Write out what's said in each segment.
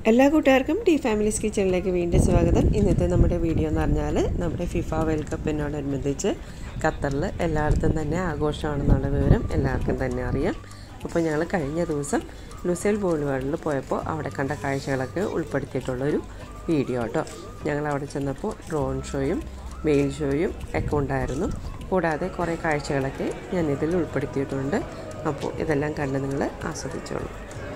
എല്ലാ കൂട്ടുകാർക്കും T families കിച്ചണിലേക്ക് വീണ്ടും സ്വാഗതം ഇന്നത്തെ നമ്മുടെ വീഡിയോ എന്ന് പറഞ്ഞാൽ നമ്മുടെ ഫിഫ വേൾഡ് കപ്പിനോടനുബന്ധിച്ച് ഖത്തറിൽ എല്ലായിടത്തും തന്നെ ആഘോഷമാണെന്നുള്ള വിവരം എല്ലാവർക്കും തന്നെ അറിയാം അപ്പോൾ ഞങ്ങൾ കഴിഞ്ഞ ദിവസം ലുസേൽ ബോളിവാർഡിൽ പോയപ്പോൾ അവിടെ കണ്ട കാഴ്ചകളൊക്കെ ഉൾപ്പെടുത്തിയിട്ടുള്ളൊരു വീഡിയോ കേട്ടോ ഞങ്ങൾ അവിടെ ചെന്നപ്പോൾ ഡ്രോൺ ഷോയും മെയിൽ ഷോയും ഒക്കെ ഉണ്ടായിരുന്നു കൂടാതെ കുറേ കാഴ്ചകളൊക്കെ ഞാൻ ഇതിൽ ഉൾപ്പെടുത്തിയിട്ടുണ്ട് അപ്പോൾ ഇതെല്ലാം കണ്ട് നിങ്ങൾ ആസ്വദിച്ചോളൂ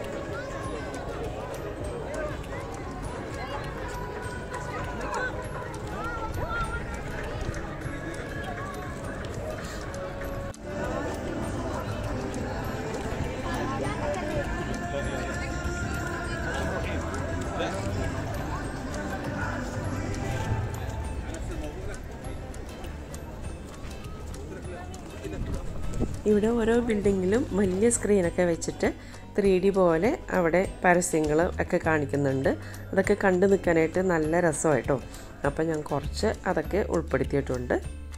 ഇവിടെ ഓരോ ബിൽഡിങ്ങിലും വലിയ സ്ക്രീനൊക്കെ വെച്ചിട്ട് ത്രീ ഡി പോലെ അവിടെ പരസ്യങ്ങൾ ഒക്കെ കാണിക്കുന്നുണ്ട് അതൊക്കെ കണ്ടു നിൽക്കാനായിട്ട് നല്ല രസമായിട്ടോ അപ്പം ഞാൻ കുറച്ച് അതൊക്കെ ഉൾപ്പെടുത്തിയിട്ടുണ്ട്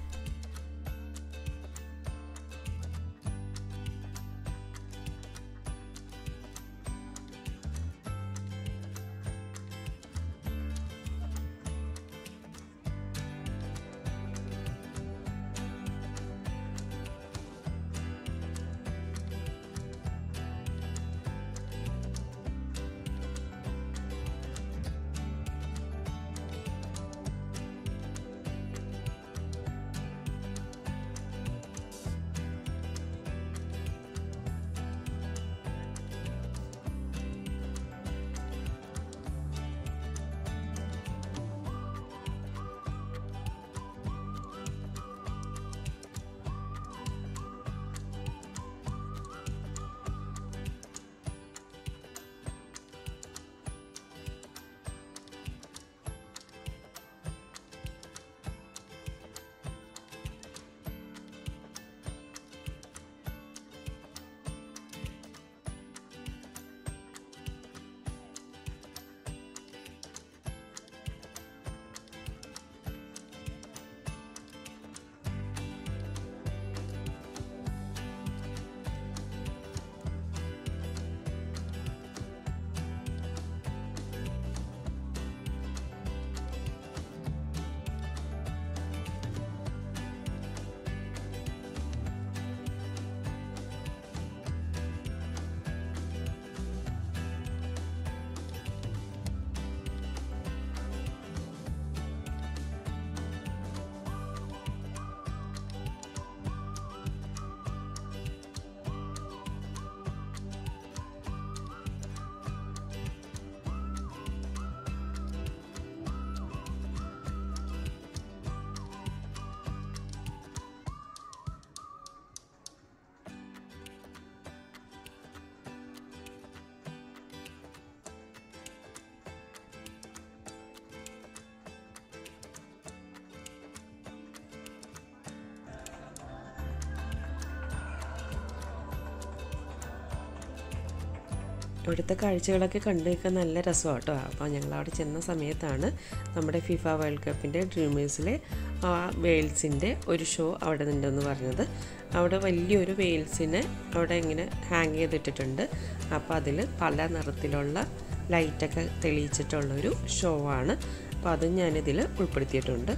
ഇവിടുത്തെ കാഴ്ചകളൊക്കെ കണ്ടു നിൽക്കാൻ നല്ല രസമാണ് കേട്ടോ അപ്പോൾ ഞങ്ങൾ അവിടെ ചെന്ന സമയത്താണ് നമ്മുടെ ഫിഫ വേൾഡ് കപ്പിൻ്റെ ഡ്രീമേഴ്സിലെ ആ വെയിൽസിൻ്റെ ഒരു ഷോ അവിടെ ഉണ്ടെന്ന് പറഞ്ഞത് അവിടെ വലിയൊരു വെയിൽസിനെ അവിടെ ഇങ്ങനെ ഹാങ് ചെയ്തിട്ടിട്ടുണ്ട് അപ്പോൾ അതിൽ പല നിറത്തിലുള്ള ലൈറ്റൊക്കെ തെളിയിച്ചിട്ടുള്ളൊരു ഷോ ആണ് അപ്പോൾ അതും ഞാനിതിൽ ഉൾപ്പെടുത്തിയിട്ടുണ്ട്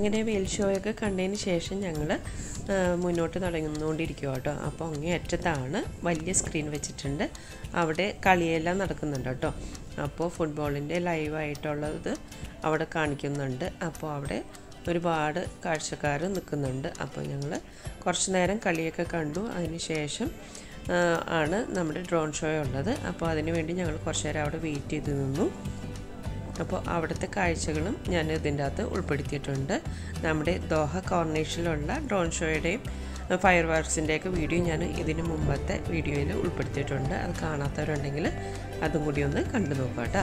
അങ്ങനെ വെയിൽ ഷോയൊക്കെ കണ്ടതിന് ശേഷം ഞങ്ങൾ മുന്നോട്ട് നടന്നുകൊണ്ടിരിക്കുക കേട്ടോ അപ്പോൾ അങ്ങേ അറ്റത്താണ് വലിയ സ്ക്രീൻ വെച്ചിട്ടുണ്ട് അവിടെ കളിയെല്ലാം നടക്കുന്നുണ്ട് കേട്ടോ അപ്പോൾ ഫുട്ബോളിൻ്റെ ലൈവായിട്ടുള്ളത് അവിടെ കാണിക്കുന്നുണ്ട് അപ്പോൾ അവിടെ ഒരുപാട് കാഴ്ചക്കാർ നിൽക്കുന്നുണ്ട് അപ്പോൾ ഞങ്ങൾ കുറച്ച് നേരം കളിയൊക്കെ കണ്ടു അതിന് ശേഷം ആണ് നമ്മുടെ ഡ്രോൺ ഷോ ഉള്ളത് അപ്പോൾ അതിന് വേണ്ടി ഞങ്ങൾ കുറച്ച് നേരം അവിടെ വെയിറ്റ് ചെയ്ത് നിന്നു അപ്പോൾ അവിടുത്തെ കാഴ്ചകളും ഞാൻ ഇതിൻ്റെ അകത്ത് ഉൾപ്പെടുത്തിയിട്ടുണ്ട് നമ്മുടെ ദോഹ കോർണേഷനിലുള്ള ഡ്രോൺ ഷോയുടെയും ഫയർ വർക്സിൻ്റെയൊക്കെ വീഡിയോ ഞാൻ ഇതിന് മുമ്പത്തെ വീഡിയോയിൽ ഉൾപ്പെടുത്തിയിട്ടുണ്ട് അത് കാണാത്തവരുണ്ടെങ്കിൽ അതും കൂടി ഒന്ന് കണ്ടു നോക്കാം കേട്ടോ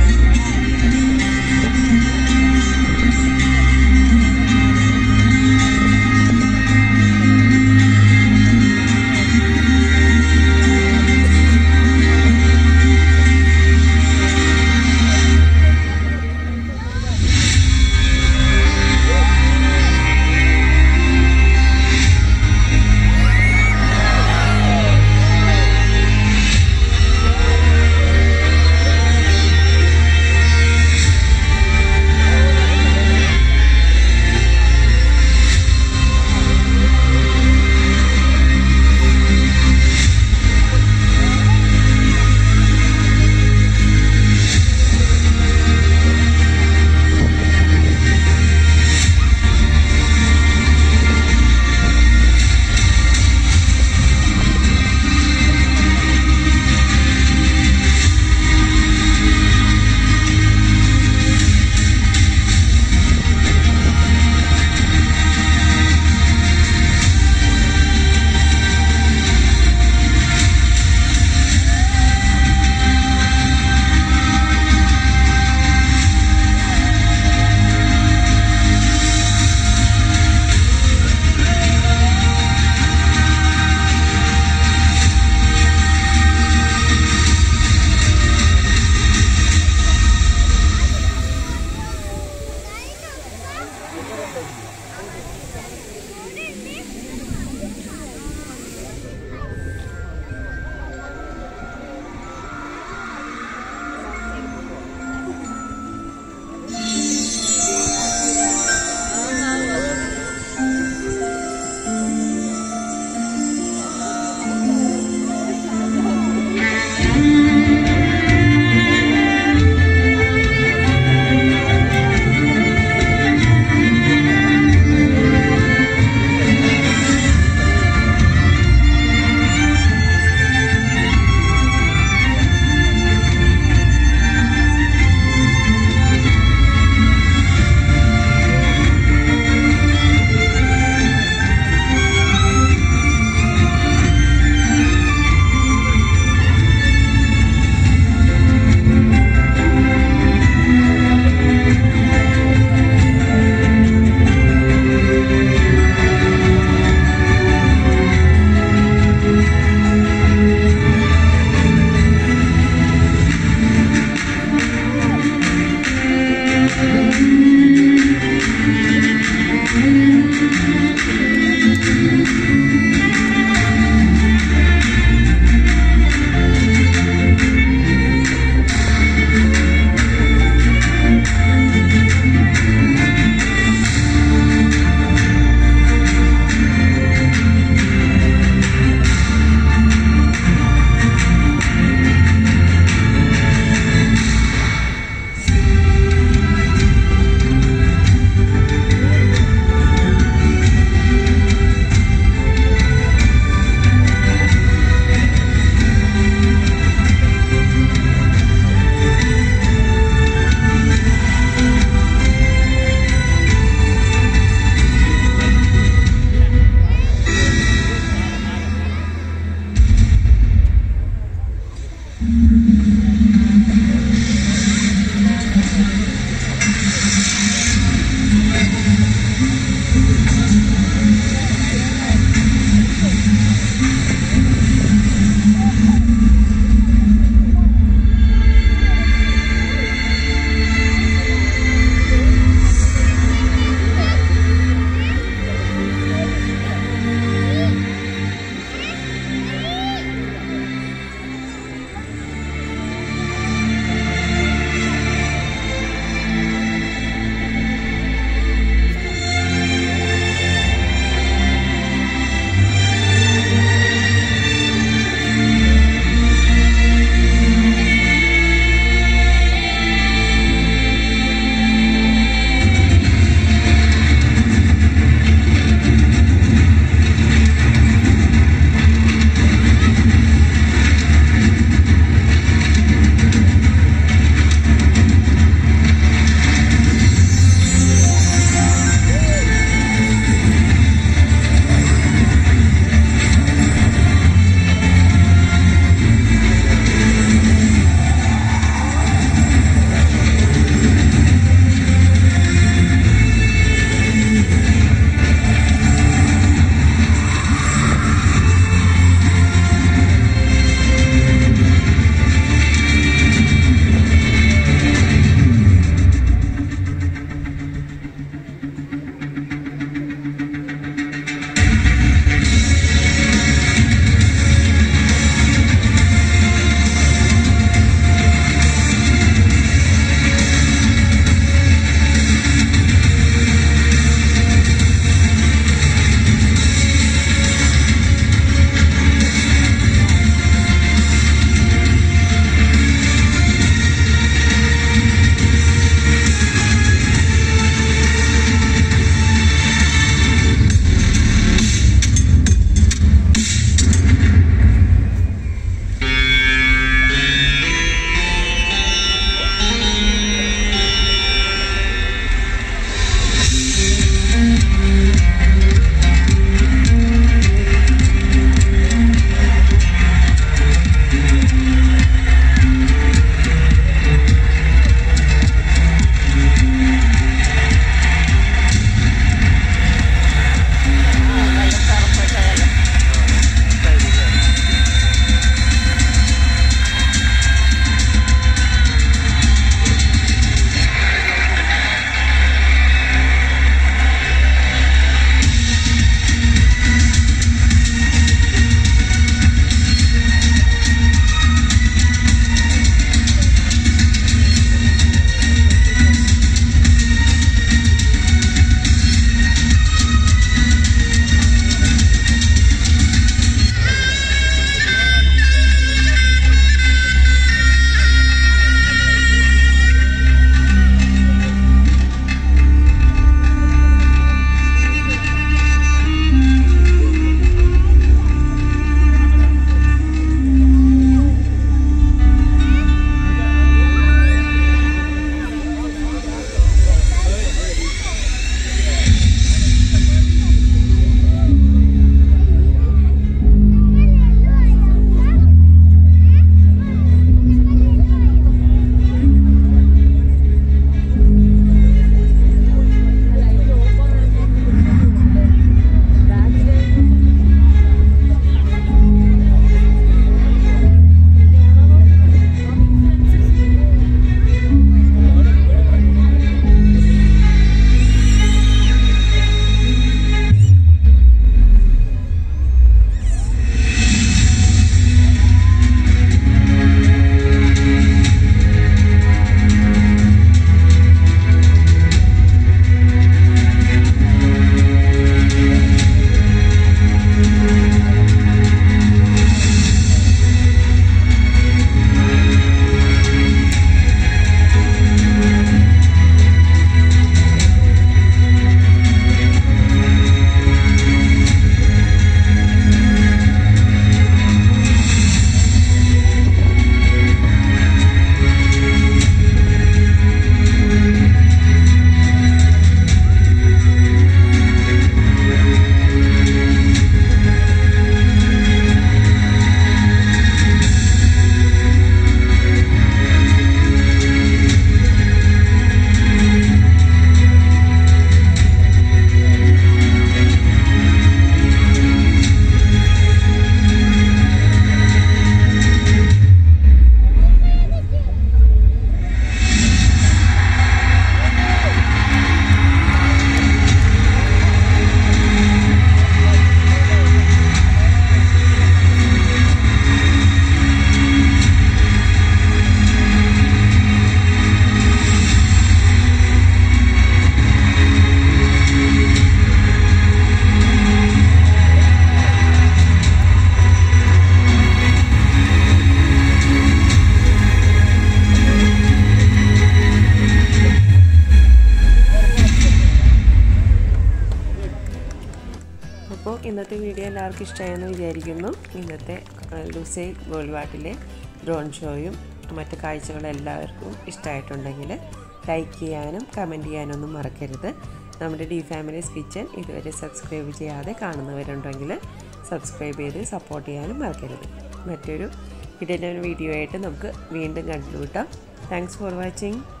എല്ലാവർക്കും ഇഷ്ടമായെന്ന് വിചാരിക്കുന്നു ഇന്നത്തെ ലൂസൈ ഗോൾവാട്ടിലെ ഡ്രോൺ ഷോയും മറ്റു കാഴ്ചകളും എല്ലാവർക്കും ഇഷ്ടമായിട്ടുണ്ടെങ്കിൽ ലൈക്ക് ചെയ്യാനും കമൻറ്റ് ചെയ്യാനും ഒന്നും മറക്കരുത് നമ്മുടെ ഡി ഫാമിലീസ് കിച്ചൺ ഇതുവരെ സബ്സ്ക്രൈബ് ചെയ്യാതെ കാണുന്നവരുണ്ടെങ്കിൽ സബ്സ്ക്രൈബ് ചെയ്ത് സപ്പോർട്ട് ചെയ്യാനും മറക്കരുത് മറ്റൊരു ഇടയിലൊരു വീഡിയോ ആയിട്ട് നമുക്ക് വീണ്ടും കണ്ടുമുട്ടാം താങ്ക്സ് ഫോർ വാച്ചിങ്